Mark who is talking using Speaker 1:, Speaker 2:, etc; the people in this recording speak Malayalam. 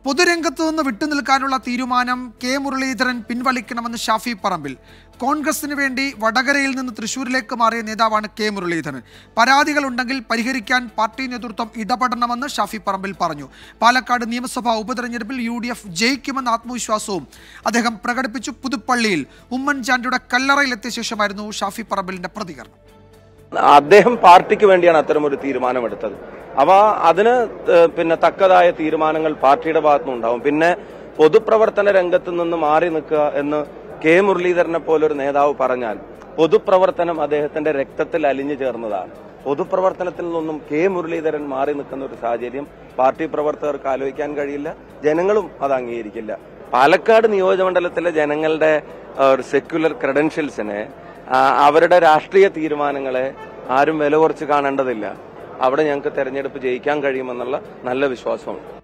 Speaker 1: പൊതുരംഗത്ത് നിന്ന് വിട്ടുനിൽക്കാനുള്ള തീരുമാനം കെ മുരളീധരൻ പിൻവലിക്കണമെന്ന് ഷാഫി പറമ്പിൽ കോൺഗ്രസിന് വേണ്ടി വടകരയിൽ നിന്ന് തൃശൂരിലേക്ക് മാറിയ നേതാവാണ് കെ മുരളീധരൻ പരാതികൾ ഉണ്ടെങ്കിൽ പരിഹരിക്കാൻ പാർട്ടി നേതൃത്വം ഇടപെടണമെന്ന് ഷാഫി പറമ്പിൽ പറഞ്ഞു പാലക്കാട് നിയമസഭാ ഉപതെരഞ്ഞെടുപ്പിൽ യു ഡി എഫ് ജയിക്കുമെന്ന ആത്മവിശ്വാസവും അദ്ദേഹം പ്രകടിപ്പിച്ചു പുതുപ്പള്ളിയിൽ ഉമ്മൻചാണ്ടിയുടെ കല്ലറയിലെത്തിയ ശേഷമായിരുന്നു ഷാഫി പറമ്പിലിന്റെ പ്രതികരണം
Speaker 2: അദ്ദേഹം പാർട്ടിക്ക് വേണ്ടിയാണ് അത്തരമൊരു തീരുമാനമെടുത്തത് അവ അതിന് ഏഹ്, പിന്നെ തക്കതായ തീരുമാനങ്ങൾ പാർട്ടിയുടെ ഭാഗത്തുനിന്നുണ്ടാവും പിന്നെ പൊതുപ്രവർത്തന രംഗത്ത് നിന്ന് മാറി നിൽക്കുക എന്ന് കെ മുരളീധരനെ പോലൊരു നേതാവ് പറഞ്ഞാൽ പൊതുപ്രവർത്തനം അദ്ദേഹത്തിന്റെ രക്തത്തിൽ അലിഞ്ഞു ചേർന്നതാണ് പൊതുപ്രവർത്തനത്തിൽ നിന്നും കെ മുരളീധരൻ മാറി നിൽക്കുന്ന ഒരു സാഹചര്യം പാർട്ടി പ്രവർത്തകർക്ക് ആലോചിക്കാൻ കഴിയില്ല ജനങ്ങളും അത് അംഗീകരിക്കില്ല പാലക്കാട് നിയോജകമണ്ഡലത്തിലെ ജനങ്ങളുടെ ആ, ഒരു സെക്യുലർ ക്രെഡൻഷ്യൽസിനെ ആ, അവരുടെ രാഷ്ട്രീയ തീരുമാനങ്ങളെ ആരും വില കുറച്ച് കാണേണ്ടതില്ല അവിടെ ഞങ്ങൾക്ക് തെരഞ്ഞെടുപ്പ് ജയിക്കാൻ കഴിയുമെന്നുള്ള നല്ല വിശ്വാസമുണ്ട്